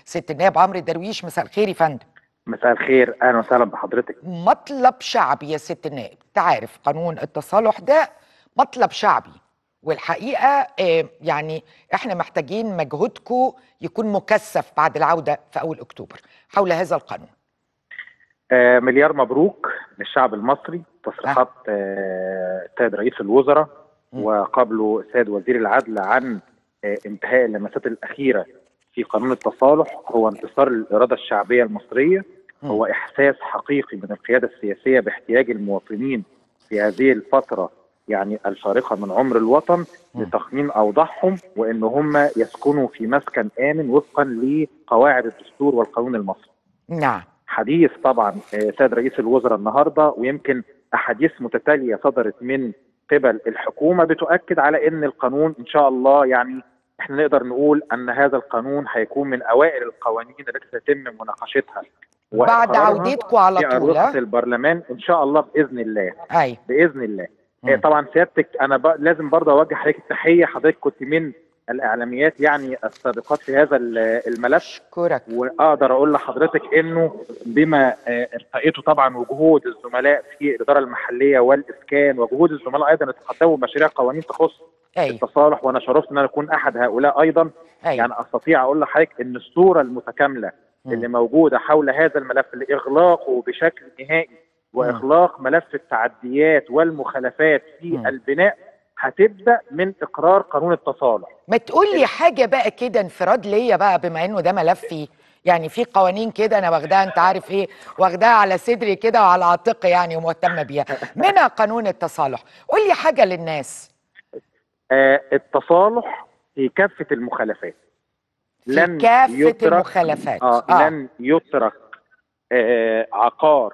ست النائب عمرو درويش مساء الخير يا فندم مساء الخير اهلا وسهلا بحضرتك مطلب شعبي يا ست النائب تعرف قانون التصالح ده مطلب شعبي والحقيقه آه، يعني احنا محتاجين مجهودكم يكون مكثف بعد العوده في اول اكتوبر حول هذا القانون آه مليار مبروك للشعب المصري تصريحات آه، السيد رئيس الوزراء م. وقبله السيد وزير العدل عن آه انتهاء اللمسات الاخيره في قانون التصالح هو انتصار للاراده الشعبيه المصريه م. هو احساس حقيقي من القياده السياسيه باحتياج المواطنين في هذه الفتره يعني الفارقه من عمر الوطن م. لتقنين اوضاعهم وان هم يسكنوا في مسكن امن وفقا لقواعد الدستور والقانون المصري. نعم حديث طبعا آه، سيد رئيس الوزراء النهارده ويمكن احاديث متتاليه صدرت من قبل الحكومه بتؤكد على ان القانون ان شاء الله يعني احنا نقدر نقول ان هذا القانون هيكون من اوائل القوانين التي سيتم مناقشتها بعد وإقرارها عودتكم على في طول أروقة ها؟ البرلمان ان شاء الله باذن الله اي باذن الله مم. آه، طبعا سيادتك انا ب... لازم برضه اوجه حضرتك التحيه حضرتك كنت من الاعلاميات يعني السابقات في هذا ال- الملف اشكرك واقدر اقول لحضرتك انه بما آه، ارتقيته طبعا وجهود الزملاء في الاداره المحليه والاسكان وجهود الزملاء ايضا يتقدموا بمشاريع قوانين تخص اي التصالح وانا شرفت ان انا اكون احد هؤلاء ايضا اي يعني استطيع اقول لحضرتك ان الصوره المتكامله مم. اللي موجوده حول هذا الملف لاغلاقه بشكل نهائي واغلاق ملف التعديات والمخالفات في مم. البناء هتبدا من اقرار قانون التصالح ما تقول لي حاجه بقى كده انفراد ليا بقى بما انه ده ملفي يعني في قوانين كده انا واخداها انت عارف ايه واخداها على صدري كده وعلى عاتقي يعني ومهتمه بيها منها قانون التصالح قول لي حاجه للناس آه التصالح في كافه المخالفات في كافه المخالفات آه آه. لن يترك آه عقار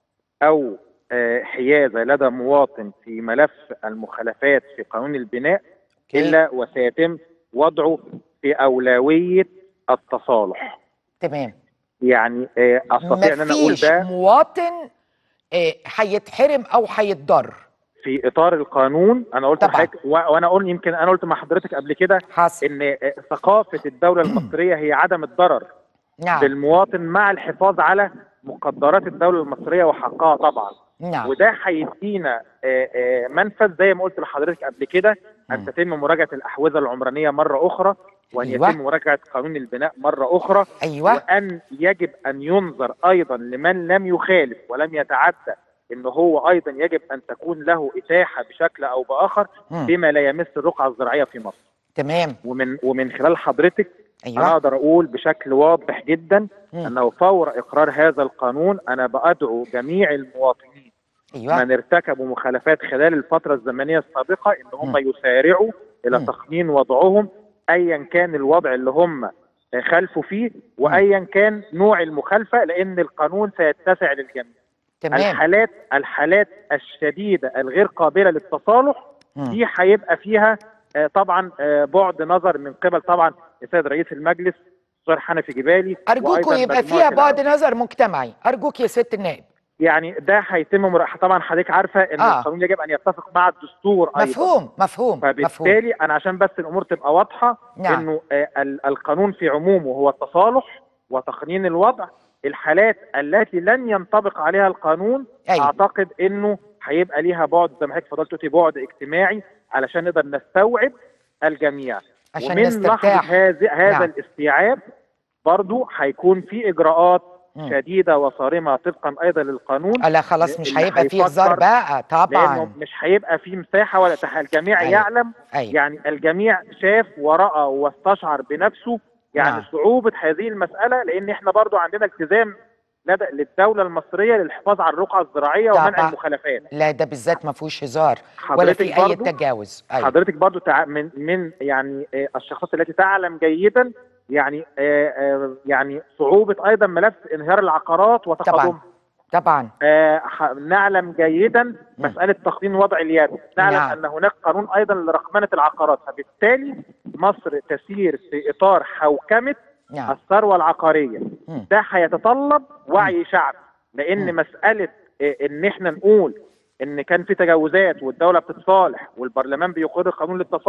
او آه حيازه لدى مواطن في ملف المخالفات في قانون البناء أوكي. الا وسيتم وضعه في اولويه التصالح تمام يعني آه استطيع ان انا اقول مفيش ده مواطن آه، هيتحرم او هيتضر في اطار القانون انا قلت طبعاً. لحضرتك و- وانا اقول يمكن انا قلت مع حضرتك قبل كده حصل ان آه، ثقافه الدوله المصريه هي عدم الضرر نعم بالمواطن مع الحفاظ على مقدرات الدوله المصريه وحقها طبعا نعم وده هيدينا آه، آه، منفذ زي ما قلت لحضرتك قبل كده مم. ان تتم مراجعه الاحوزه العمرانيه مره اخرى وان أيوة. يتم مراجعه قانون البناء مره اخرى ايوه وان يجب ان ينظر ايضا لمن لم يخالف ولم يتعدى ان هو ايضا يجب ان تكون له اتاحه بشكل او باخر مم. بما لا يمس الرقعه الزراعيه في مصر تمام ومن ومن خلال حضرتك انا ايوه اقدر اقول بشكل واضح جدا مم. انه فور اقرار هذا القانون انا بادعو جميع المواطنين ايوه من ارتكبوا مخالفات خلال الفتره الزمنيه السابقه ان هم مم. يسارعوا الى مم. تقنين وضعهم ايا كان الوضع اللي هم خالفوا فيه وايا كان نوع المخالفه لان القانون سيتسع للجميع تمام الحالات الحالات الشديده الغير قابله للتصالح مم. دي هيبقى فيها آه، طبعا آه، بعد نظر من قبل طبعا السيد رئيس المجلس الدكتور حنفي جبالي ارجوكوا وأيضاً يبقى مجموعة فيها بعد الأعضاء. نظر مجتمعي ارجوك يا ست النائب يعني ده هيتم مر... طبعا حضرتك عارفه ان آه. القانون يجب ان يتفق مع الدستور ايضا مفهوم مفهوم مفهوم فبالتالي انا عشان بس الامور تبقى واضحه نعم. انه آه، ال- القانون في عمومه هو التصالح وتقنين الوضع الحالات التي لن ينطبق عليها القانون أيوة. اعتقد انه هيبقى ليها بعد زي ما حضرتك فضلت قلتي بعد اجتماعي علشان نقدر نستوعب الجميع عشان ومن لحظه نسترتاح هذا هذا نعم. الاستيعاب برضو هيكون في اجراءات مم. شديده وصارمه طبقا ايضا للقانون لا خلاص مش اللي هيبقى فيه هيفكر هزار بقى لانه طبعا مش هيبقى في مساحه ولا تح... الجميع أيوة. يعلم ايوه يعني الجميع شاف ورأى واستشعر بنفسه يعني نعم. صعوبة هذه المسألة لأن احنا برضو عندنا التزام لدى للدولة المصرية للحفاظ على الرقعة الزراعية ومنع طبعا. المخالفات لا ده بالذات ما فيهوش هزار ولا حضرتك في اي برضو تجاوز ايوه حضرتك برضو تع... من من يعني آه، الشخصيات التي تعلم جيدا يعني آه، آه، يعني صعوبة أيضا ملف انهيار العقارات وتقدمها طبعا آه، ح- نعلم جيدا مسألة تقنين وضع اليد نعلم نعم. أن هناك قانون أيضا لرقمنة العقارات فبالتالي مصر تسير في إطار حوكمة نعم الثروة العقارية مم. ده هيتطلب وعي شعبي لأن مم. مسألة آه، إن إحنا نقول إن كان في تجاوزات والدولة بتتصالح والبرلمان بيقر قانون للتصالح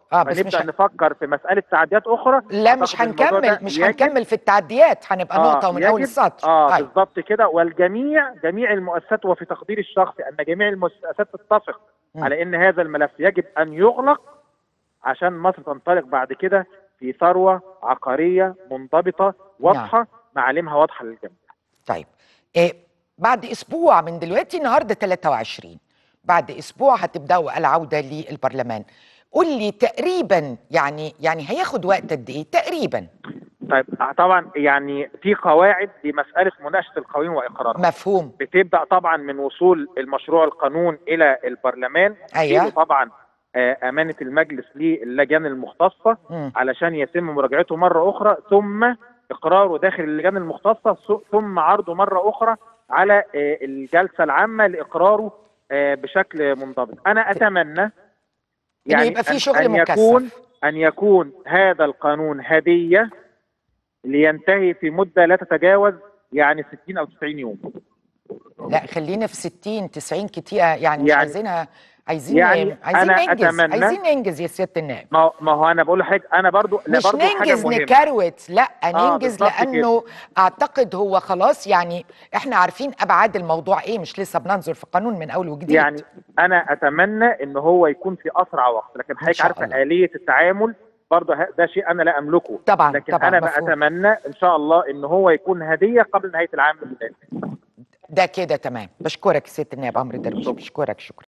اه بس فنبدا مش ه... نفكر في مساله تعديات اخرى لا مش أعتقد الموضوع ده هنكمل مش يجب- هنكمل في التعديات هنبقى نقطه ومن اول يجب- السطر اه طيب. بالظبط كده والجميع جميع المؤسسات وفي تقديري الشخصي ان جميع المؤسسات تتفق مم. على ان هذا الملف يجب ان يغلق عشان مصر تنطلق بعد كده في ثروه عقاريه منضبطه واضحه معالمها واضحه للجميع طيب إيه بعد اسبوع من دلوقتي النهارده 23 بعد اسبوع هتبداوا العوده للبرلمان قول لي تقريبا يعني يعني هياخد وقت قد ايه تقريبا طيب طبعا يعني في قواعد لمساله مناقشه القوانين واقرارها مفهوم بتبدا طبعا من وصول المشروع القانون الى البرلمان أيوة. تديله طبعا آه، امانه المجلس للجان المختصه مم. علشان يتم مراجعته مره اخرى ثم اقراره داخل اللجان المختصه ث- ثم عرضه مره اخرى على آه، الجلسه العامه لاقراره آه، بشكل منضبط انا اتمنى إنه يبقى في أن- شغل أن مكثف. يكون ان يكون هذا القانون هديه لينتهي في مده لا تتجاوز يعني 60 او 90 يوم لا خلينا في 60 90 كتير يعني مش يعني- عايزينها عايزين يعني عايزين أنا ننجز أتمنى- عايزين ننجز يا سياده النائب ما ما هو انا بقول لحضرتك انا برضو لا مش برضو حاجه ننجز مهمه نكروت لا آه، ننجز بالظبط لانه اعتقد هو خلاص يعني احنا عارفين ابعاد الموضوع ايه مش لسه بننظر في قانون من اول وجديد يعني انا اتمنى ان هو يكون في اسرع وقت لكن حضرتك شاء عارفه الله. اليه التعامل برضه ه- ده شيء انا لا املكه طبعا لكن طبعا انا مفهوم. اتمنى ان شاء الله ان هو يكون هديه قبل نهايه العام الثاني ده كده تمام بشكرك يا سياده النائب عمرو درويش بشكرك شكرا